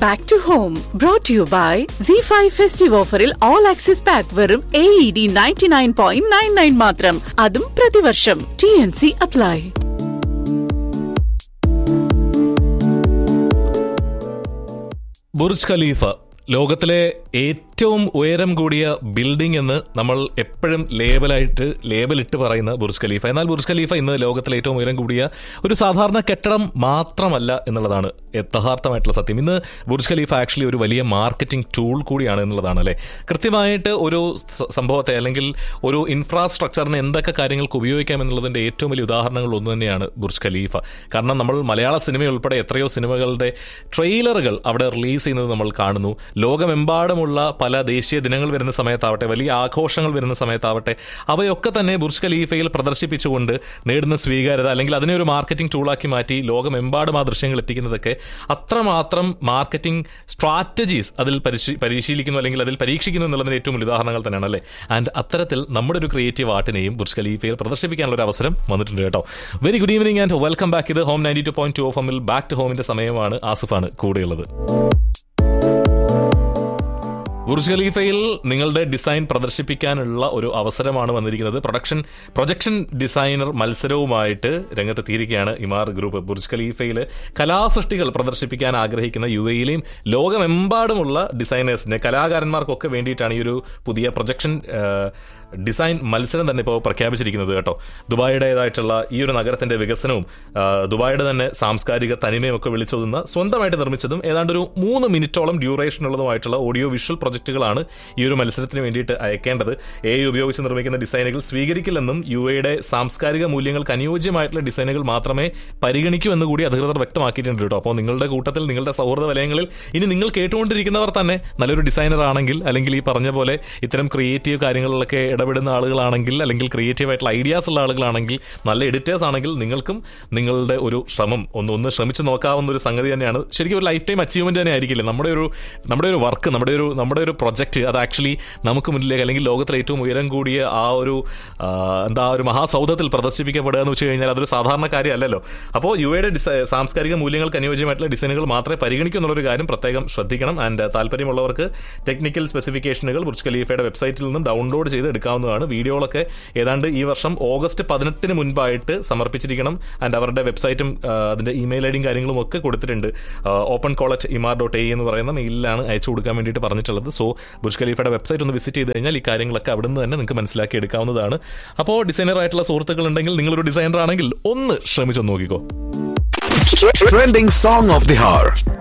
Back to home brought you by C five festive ഓഫറിൽ all access pack വെറും A E D ninety nine point nine nine മാത്രം അതും പ്രതിവർഷം T N C apply Burj Khalifa ലോകത്തിലെ ഏറ്റവും ഉയരം കൂടിയ ബിൽഡിംഗ് എന്ന് നമ്മൾ എപ്പോഴും ലേബലായിട്ട് ലേബലിട്ട് പറയുന്ന ബുർജ് ഖലീഫ എന്നാൽ ബുർജ് ഖലീഫ ഇന്ന് ലോകത്തിലെ ഏറ്റവും ഉയരം കൂടിയ ഒരു സാധാരണ കെട്ടിടം മാത്രമല്ല എന്നുള്ളതാണ് യഥാർത്ഥമായിട്ടുള്ള സത്യം ഇന്ന് ബുർജ് ഖലീഫ ആക്ച്വലി ഒരു വലിയ മാർക്കറ്റിംഗ് ടൂൾ കൂടിയാണ് എന്നുള്ളതാണ് അല്ലേ കൃത്യമായിട്ട് ഒരു സ- സംഭവത്തെ അല്ലെങ്കിൽ ഒരു ഇൻഫ്രാസ്ട്രക്ചറിനെ എന്തൊക്കെ കാര്യങ്ങൾക്ക് ഉപയോഗിക്കാം എന്നുള്ളതിന്റെ ഏറ്റവും വലിയ ഉദാഹരണങ്ങൾ ഒന്ന് തന്നെയാണ് ബുർജ് ഖലീഫ കാരണം നമ്മൾ മലയാള സിനിമ ഉൾപ്പെടെ എത്രയോ സിനിമകളുടെ ട്രെയിലറുകൾ അവിടെ റിലീസ് ചെയ്യുന്നത് നമ്മൾ കാണുന്നു ലോകമെമ്പാടുമുള്ള പല ദേശീയ ദിനങ്ങൾ വരുന്ന സമയത്താവട്ടെ വലിയ ആഘോഷങ്ങൾ വരുന്ന സമയത്താവട്ടെ അവയൊക്കെ തന്നെ ബുർജ് ഖലീഫയിൽ പ്രദർശിപ്പിച്ചുകൊണ്ട് നേടുന്ന സ്വീകാര്യത അല്ലെങ്കിൽ അതിനെ ഒരു മാർക്കറ്റിംഗ് ടൂളാക്കി മാറ്റി ലോകമെമ്പാടും ആ ദൃശ്യങ്ങൾ എത്തിക്കുന്നതൊക്കെ അത്രമാത്രം മാർക്കറ്റിംഗ് സ്ട്രാറ്റജീസ് അതിൽ പരിശീ- പരിശീലിക്കുന്നു അല്ലെങ്കിൽ അതിൽ പരീക്ഷിക്കുന്നു എന്നുള്ളതിന്റെ ഏറ്റവും വലിയ ഉദാഹരണങ്ങൾ തന്നെയാണ് അല്ലേ ആൻഡ് അത്തരത്തിൽ നമ്മുടെ ഒരു ക്രിയേറ്റീവ് ആർട്ടിനെയും ബുർജ് ഖലീഫയിൽ പ്രദർശിപ്പിക്കാനുള്ള ഒരു അവസരം വന്നിട്ടുണ്ട് കേട്ടോ very good evening and welcome back ഇത് home ninety two point two F എമ്മിൽ ബാക്ക് ടു ഹോമിന്റെ സമയമാണ് ആസിഫാണ് കൂടെയുള്ളത് ബുർജ് ഖലീഫയിൽ നിങ്ങളുടെ ഡിസൈൻ പ്രദർശിപ്പിക്കാനുള്ള ഒരു അവസരമാണ് വന്നിരിക്കുന്നത് പ്രൊഡക്ഷൻ പ്രൊജക്ഷൻ ഡിസൈനർ മത്സരവുമായിട്ട് രംഗത്തെത്തിയിരിക്കുകയാണ് ഇമാർ ഗ്രൂപ്പ് ബുർജ് ഖലീഫയിൽ കലാസൃഷ്ടികൾ പ്രദർശിപ്പിക്കാൻ ആഗ്രഹിക്കുന്ന യു എയിലെയും ലോകമെമ്പാടുമുള്ള ഡിസൈനേഴ്സിന്റെ കലാകാരന്മാർക്കൊക്കെ വേണ്ടിയിട്ടാണ് ഈ ഒരു പുതിയ പ്രൊജക്ഷൻ ഡിസൈൻ മത്സരം തന്നെ ഇപ്പോൾ പ്രഖ്യാപിച്ചിരിക്കുന്നത് കേട്ടോ ദുബായിയുടേതായിട്ടുള്ള ഈ ഒരു നഗരത്തിന്റെ വികസനവും ആ, ദുബായിയുടെ തന്നെ സാംസ്കാരിക തനിമയും ഒക്കെ വിളിച്ചോതുന്ന സ്വന്തമായിട്ട് നിർമ്മിച്ചതും ഏതാണ്ട് ഒരു മൂന്ന് മിനിറ്റോളം ഡ്യൂറേഷൻ ഉള്ളതുമായിട്ടുള്ള ഓഡിയോ വിഷ്വൽ പ്രൊജക്റ്റുകളാണ് ഈ ഒരു മത്സരത്തിന് വേണ്ടിയിട്ട് അയക്കേണ്ടത് എ ഉപയോഗിച്ച് നിർമ്മിക്കുന്ന ഡിസൈനുകൾ സ്വീകരിക്കില്ലെന്നും യു എയുടെ സാംസ്കാരിക മൂല്യങ്ങൾക്ക് അനുയോജ്യമായിട്ടുള്ള ഡിസൈനുകൾ മാത്രമേ പരിഗണിക്കൂ എന്ന് കൂടി അധികൃതർ വ്യക്തമാക്കിയിട്ടുണ്ട് കേട്ടോ അപ്പോൾ നിങ്ങളുടെ കൂട്ടത്തിൽ നിങ്ങളുടെ സൗഹൃദ വലയങ്ങളിൽ ഇനി നിങ്ങൾ കേട്ടുകൊണ്ടിരിക്കുന്നവർ തന്നെ നല്ലൊരു ഡിസൈനർ ആണെങ്കിൽ അല്ലെങ്കിൽ ഈ പറഞ്ഞ പോലെ ഇത്തരം ക്രിയേറ്റീവ് കാര്യങ്ങളിലൊക്കെ ഇടപെടുന്ന ആളുകളാണെങ്കിൽ അല്ലെങ്കിൽ ക്രിയേറ്റീവ് ആയിട്ടുള്ള ഐഡിയാസ് ഉള്ള ആളുകളാണെങ്കിൽ നല്ല എഡിറ്റേഴ്സ് ആണെങ്കിൽ നിങ്ങൾക്കും നിങ്ങളുടെ ഒരു ശ്രമം ഒന്ന് ഒന്ന് ശ്രമിച്ച് നോക്കാവുന്ന ഒരു സംഗതി തന്നെയാണ് ശരിക്കും ഒരു ലൈഫ് ടൈം അച്ചീവ്മെന്റ് തന്നെ ആയിരിക്കില്ലേ നമ്മുടെ ഒരു നമ്മുടെ ഒരു വർക്ക് നമ്മുടെ ഒരു നമ്മുടെ ഒരു പ്രൊജക്ട് അത് ആക്ച്വലി നമുക്ക് മുന്നിലേക്ക് അല്ലെങ്കിൽ ലോകത്തിലെ ഏറ്റവും ഉയരം കൂടിയ ആ ഒരു ആ, എന്താ ഒരു മഹാസൗധത്തിൽ പ്രദർശിപ്പിക്കപ്പെടുക എന്ന് വെച്ച് കഴിഞ്ഞാൽ അതൊരു സാധാരണ കാര്യമല്ലല്ലോ അപ്പോൾ യു എയുടെ ഡിസൈ സാംസ്കാരിക മൂല്യങ്ങൾക്ക് അനുയോജ്യമായിട്ടുള്ള ഡിസൈനുകൾ മാത്രമേ പരിഗണിക്കൂ എന്നുള്ളൊരു കാര്യം പ്രത്യേകം ശ്രദ്ധിക്കണം ആൻഡ് താല്പര്യമുള്ളവർക്ക് ടെക്നിക്കൽ സ്പെസിഫിക്കേഷനുകൾ ബുർജ് ഖലീഫയുടെ വെബ്സൈറ്റിൽ നിന്നും ഡൗൺലോഡ് ചെയ്ത് എടുക്കാവുന്നതാണ് വീഡിയോകളൊക്കെ ഏതാണ്ട് ഈ വർഷം ഓഗസ്റ്റ് പതിനെട്ടിന് മുൻപായിട്ട് സമർപ്പിച്ചിരിക്കണം ആൻഡ് അവരുടെ വെബ്സൈറ്റും ആ, അതിന്റെ ഇമെയിൽ ഐഡിയും കാര്യങ്ങളും ഒക്കെ കൊടുത്തിട്ടുണ്ട് open call at Emaar dot A എന്ന് പറയുന്ന മെയിലിലാണ് അയച്ചു കൊടുക്കാൻ വേണ്ടിയിട്ട് പറഞ്ഞിട്ടുള്ളത് സോ ബുർജ് ഖലീഫയുടെ വെബ്സൈറ്റ് ഒന്ന് വിസിറ്റ് ചെയ്ത് കഴിഞ്ഞാൽ ഈ കാര്യങ്ങളൊക്കെ അവിടെ നിന്ന് തന്നെ നിങ്ങൾക്ക് മനസ്സിലാക്കി എടുക്കാവുന്നതാണ് അപ്പോൾ ഡിസൈനർ ആയിട്ടുള്ള സുഹൃത്തുക്കൾ ഉണ്ടെങ്കിൽ നിങ്ങളൊരു ഡിസൈനർ ആണെങ്കിൽ ഒന്ന് ശ്രമിച്ചൊന്ന് നോക്കിക്കോ Trending song of the hour.